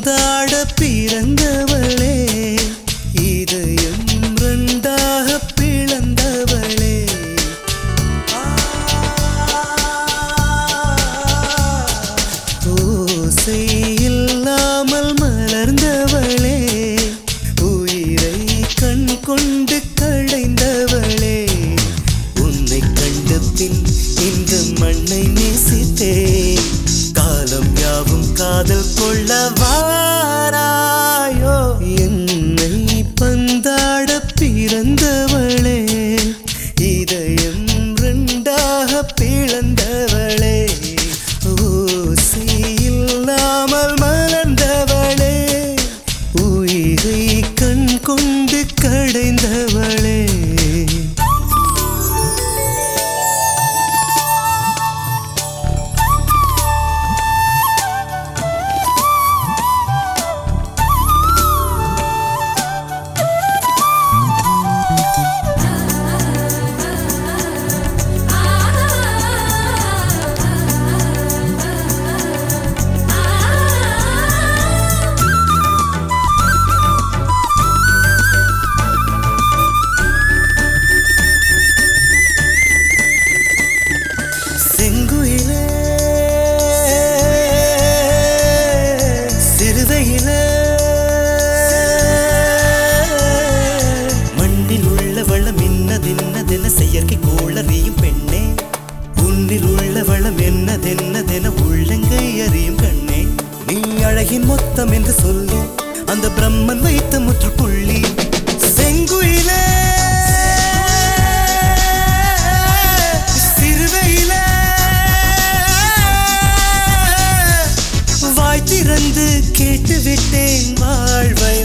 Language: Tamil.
பந்தாட பிறந்தவளே இதயம் ரெண்டாக பிளந்தவளே ஓசை இல்லாமல் மலர்ந்தவளே உயிரை கண் கொண்டு களைந்தவளே உன்னை கண்ட பின் இந்த மண்ணை நேசித்தேன் காலம் யாவும் காதல் கொள்ள வாராயோ என்னை பந்தாட பிறந்தவளே இதயம் ரெண்டாக பிளந்தவளே ஓசை இல்லாமல் மலர்ந்தவளே உயிரை கண் கொண்டு கடைந்தவளே செங்குயிலே சிறுதையிலே மண்ணில் உள்ள வளம் என்னதென்னதென செயற்கை கோளறியும் பெண்ணே உன்னில் உள்ள வளம் என்னதென்னதென உள்ளங்கை அறியும் கண்ணே நீ அழகின் மொத்தம் என்று சொல்லி அந்த பிரம்மன் வைத்த முற்றுப்புள்ளி செங்குயிலே சிறுவையிலே வாய் திறந்து கேட்டு விட்டேன் வாழ்வை